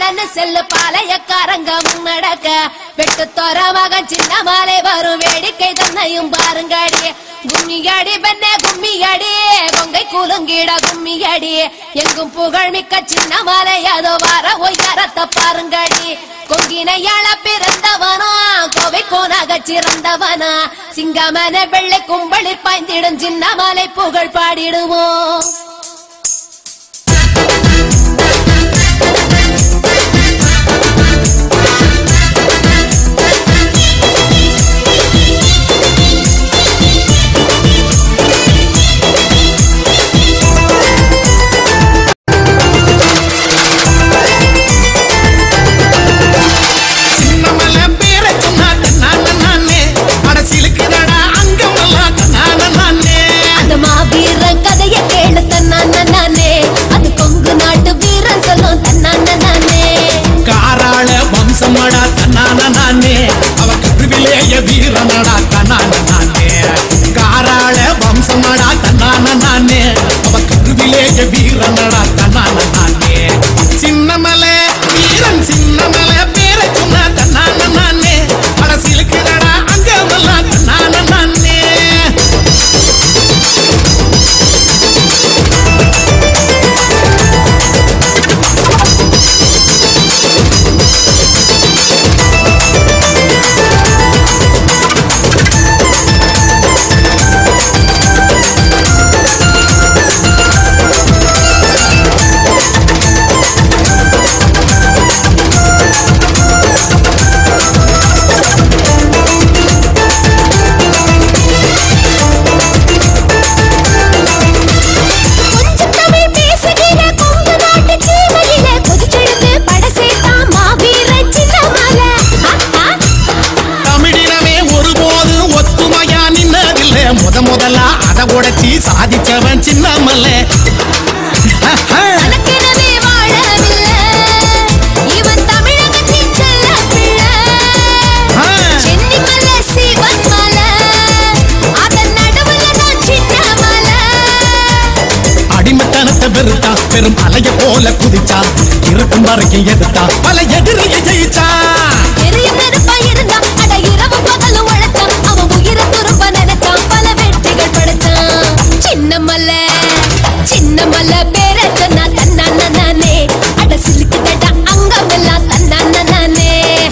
படன்னு cell பாளையக்காரங்க முன்னடக்க வெட்டு தோற மகன் சின்ன மாலை வரும் வேடிக்கை தன்னையும் பாருங்கடி கும்மியடி பெண்ணே கும்மியடி கொங்கை குலுங்கிட கும்மியடி எங்கும் புகழ் மிக்க சின்ன மாலை அதோ வர ஒய்யாரத்தை பாருங்கடி கொங்கினையாள பிறந்தவனா கோவை கோனாக சிறந்தவனா சிங்கமன வெள்ளை கும்பலில் பாய்ந்திடும் சின்ன மாலை புகழ் பாடிடுவோம் சின்னமலை பேரை சொன்னா தன்னான நானே அட சிலுக்குதடா அங்கமெல்லாம் தன்னான நானே அந்த மாவீரன் கதைய கேளு தன்னான நானே அது கொங்கு நாட்டு வீரன் சொல்லும் தன்னான நானே காராள வம்சமடா தன்னான நானே அவ கருவிலேய வீரனடா தன்னான நானே காராள வம்சமடா தன்னான நானே அவ கருவிலேய வீரனடா தன்னான நானே சின்னமலை வீரன் சின்னமலை பேரை சொன்னா தன்னான நானே அட சிலுக்குதடா அங்கமெல்லாம் தன்னான நானே கொஞ்சம் தமிழ் பேசுகிற கொங்கு நாட்டு சீமையில கொதிச்செழுந்து பட சேர்த்தான் மாவீரன் சின்னமலை தமிழினமே ஒருபோது ஒத்துமையா நின்னதில்லை முத முதலா அத உடைச்சி சாதிச்சவன் சின்னமல்ல தனக்கெனவே வாழவில்லை இவன் தமிழகத்தின் செல்ல பிள்ளை சென்னி மலை சிவன் மலை அதன் நடுவுல தான் சின்ன மலை அடிமத்தனத்தை வெறுத்தா பெரும் அலைய போல குதிச்சா இருக்கும் வரைக்கும் எதிர்த்தா பல எதிரிய ஜெயிச்சா எரியும் நெருப்பா இருந்தான் அட இரவு பகலும் உழைச்சான் அவன் உயிரை துருப்ப நினைச்சான் பல வெற்றிகள் படைச்சான் சின்ன மலை சின்ன மலை பேரை சொன்னா தன்னான நானே அட சிலுக்குதடா அங்கமெல்லாம் தன்னான நானே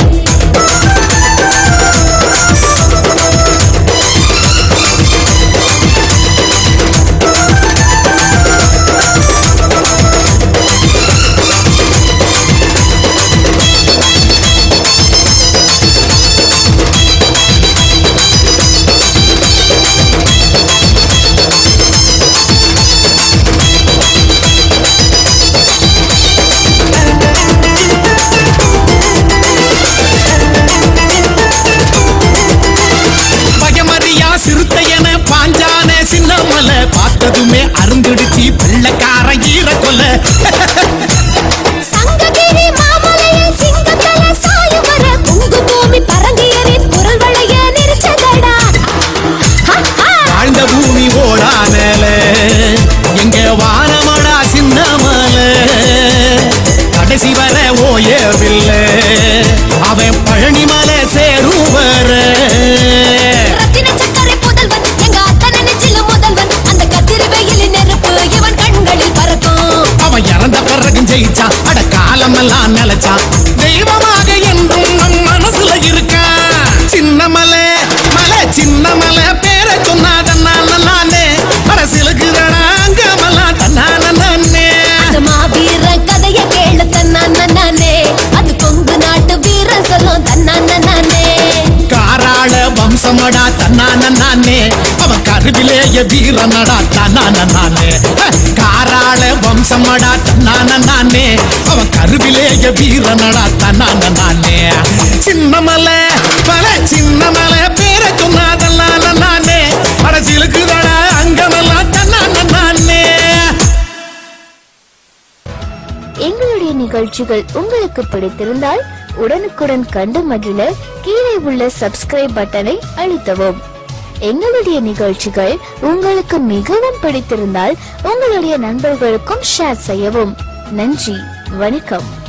பயமறியா சிறுத்தையன பாஞ்சான சின்னமல பார்த்ததுமே அருந்திடுச்சி வெள்ளக்கார ஈர கொல்ல சங்ககிரி மாமலையில் சிங்கத்தல சாயும் வர குங்கு பூமி பரங்கியரின் குரல் வளைய நெரிச்சதடா ஹா, ஹா. வாழ்ந்த பூமி ஓடானல எங்க வானமடா சின்னமல கடைசி வர ஓயவில்லை அவன் பழனிமலை சேரும் வர ரத்தின சக்கரை புதல்வன் எங்க அத்தனை நெஞ்சில முதல்வன் அந்த கத்திரி வெயில் நெருப்பு இவன் கண்களில் பறக்கும் அவன் இறந்த பிறகு ஜெயிச்சா அட காலமெல்லாம் நிலைச்சா தெய்வமாக என்றும் நம் மனசுல இருக்கா சின்னமலை மலை சின்னமலை பேரை சொன்னாதன்னால நானே அரசியலுக்குறடா அங்கமெல்லாம் தன்னான நானே அந்த மாவீரன் கதைய கேளு தன்னான நானே அது கொங்கு நாட்டு வீரன் சொல்லும் தன்னான நானே காராள வம்சமடா தன்னான நானே அவன் கருவிலேய வீரனடா தன்னான நானே ஹ! காராள வம்சமடா தன்னான நானே அவன் கருவிலேய வீரனடா தன்னான நானே சின்னமலை பல சின்னமலை பேரை சொன்னாதல்லான நானே அரசியலுக்குதடா அங்கமெல்லாம் தன்னான நானே எங்களுடைய நிகழ்ச்சிகள் உங்களுக்கு பிடித்திருந்தால் உடனுக்குடன் கண்டு மகிழ கீழே உள்ள சப்ஸ்கிரைப் பட்டனை அழுத்தவும் எங்களுடைய நிகழ்ச்சிகள் உங்களுக்கு மிகவும் பிடித்திருந்தால் உங்களுடைய நண்பர்களுக்கும் ஷேர் செய்யவும் நன்றி வணக்கம்